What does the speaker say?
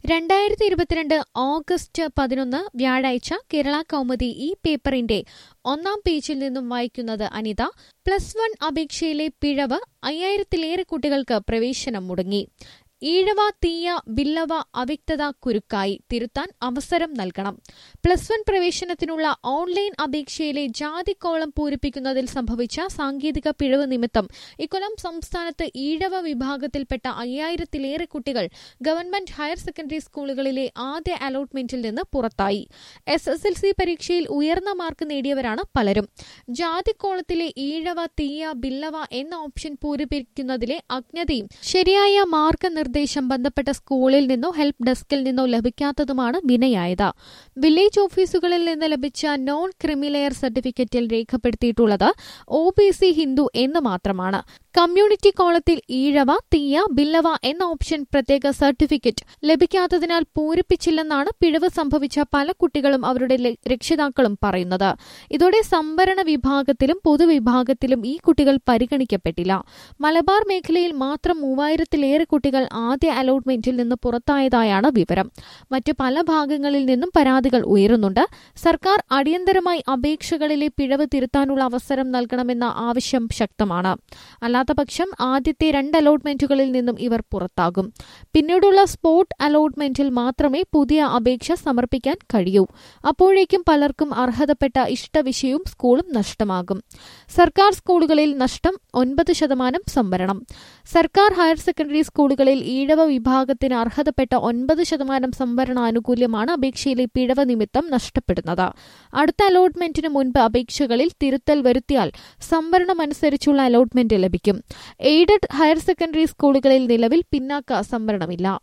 രണ്ടായിരത്തി ഇരുപത്തിരണ്ട് ഓഗസ്റ്റ് പതിനൊന്ന് വ്യാഴാഴ്ച കേരള കൗമുദി ഈ പേപ്പറിന്റെ ഒന്നാം പേജിൽ നിന്നും വായിക്കുന്നത് അനിത പ്ലസ് വൺ അപേക്ഷയിലെ പിഴവ് അയ്യായിരത്തിലേറെ കുട്ടികൾക്ക് പ്രവേശനം മുടങ്ങി ഈഴവ തീയ ബില്ലവ അവ്യക്തത കുരുക്കായി തിരുത്താൻ അവസരം നൽകണം പ്ലസ് വൺ പ്രവേശനത്തിനുള്ള ഓൺലൈൻ അപേക്ഷയിലെ ജാതിക്കോളം പൂരിപ്പിക്കുന്നതിൽ സംഭവിച്ച സാങ്കേതിക പിഴവ് നിമിത്തം ഇക്കൊല്ലം സംസ്ഥാനത്ത് ഈഴവ വിഭാഗത്തിൽപ്പെട്ട അയ്യായിരത്തിലേറെ കുട്ടികൾ ഗവൺമെന്റ് ഹയർ സെക്കൻഡറി സ്കൂളുകളിലെ ആദ്യ അലോട്ട്മെന്റിൽ നിന്ന് പുറത്തായി എസ് എസ് എൽ സി പരീക്ഷയിൽ ഉയർന്ന മാർക്ക് നേടിയവരാണ് പലരും ജാതിക്കോളത്തിലെ ഈഴവ തീയ ബില്ലവ എന്ന ഓപ്ഷൻ പൂരിപ്പിക്കുന്നതിലെ അജ്ഞതയും ശരിയായ മാർഗനിർദ്ദേശം ബന്ധപ്പെട്ട സ്കൂളിൽ നിന്നോ ഹെൽപ്പ് ഡെസ്കിൽ നിന്നോ ലഭിക്കാത്തതുമാണ് വിനയായത് വില്ലേജ് ഓഫീസുകളിൽ നിന്ന് ലഭിച്ച നോൺ ക്രിമിലെയർ സർട്ടിഫിക്കറ്റിൽ രേഖപ്പെടുത്തിയിട്ടുള്ളത് ഒ ബി സി ഹിന്ദു എന്ന് മാത്രമാണ് കമ്മ്യൂണിറ്റി കോളത്തിൽ ഈഴവ തീയ ബില്ലവ എന്ന ഓപ്ഷൻ പ്രത്യേക സർട്ടിഫിക്കറ്റ് ലഭിക്കാത്തതിനാൽ പൂരിപ്പിച്ചില്ലെന്നാണ് പിഴവ് സംഭവിച്ച പല കുട്ടികളും അവരുടെ ല- രക്ഷിതാക്കളും പറയുന്നത് ഇതോടെ സംവരണ വിഭാഗത്തിലും പൊതുവിഭാഗത്തിലും ഈ കുട്ടികൾ പരിഗണിക്കപ്പെട്ടില്ല മലബാർ മേഖലയിൽ മാത്രം മൂവായിരത്തിലേറെ കുട്ടികൾ ആദ്യ അലോട്ട്മെന്റിൽ നിന്ന് പുറത്തായതായാണ് വിവരം മറ്റു പല ഭാഗങ്ങളിൽ നിന്നും പരാതികൾ ഉയരുന്നുണ്ട് സർക്കാർ അടിയന്തരമായി അപേക്ഷകളിലെ പിഴവ് തിരുത്താനുള്ള അവസരം നൽകണമെന്ന ആവശ്യം ശക്തമാണ് അല്ലാത്തപക്ഷം ആദ്യത്തെ രണ്ട് അലോട്ട്മെന്റുകളിൽ നിന്നും ഇവർ പുറത്താകും പിന്നീടുള്ള സ്പോട്ട് അലോട്ട്മെന്റിൽ മാത്രമേ പുതിയ അപേക്ഷ സമർപ്പിക്കാൻ കഴിയൂ അപ്പോഴേക്കും പലർക്കും അർഹതപ്പെട്ട ഇഷ്ടവിഷയവും സ്കൂളും നഷ്ടമാകും സർക്കാർ സ്കൂളുകളിൽ നഷ്ടം ഒൻപത് ശതമാനം സംവരണം സർക്കാർ ഹയർ സെക്കൻഡറി സ്കൂളുകളിൽ ഈഴവ വിഭാഗത്തിന് അർഹതപ്പെട്ട ഒൻപത് ശതമാനം സംവരണ ആനുകൂല്യമാണ് അപേക്ഷയിലെ പിഴവ് നിമിത്തം നഷ്ടപ്പെടുന്നത് അടുത്ത അലോട്ട്മെന്റിന് മുൻപ് അപേക്ഷകളിൽ തിരുത്തൽ വരുത്തിയാൽ സംവരണമനുസരിച്ചുള്ള അലോട്ട്മെന്റ് ലഭിക്കും എയ്ഡഡ് ഹയർ സെക്കൻഡറി സ്കൂളുകളിൽ നിലവിൽ പിന്നാക്ക സംവരണമില്ല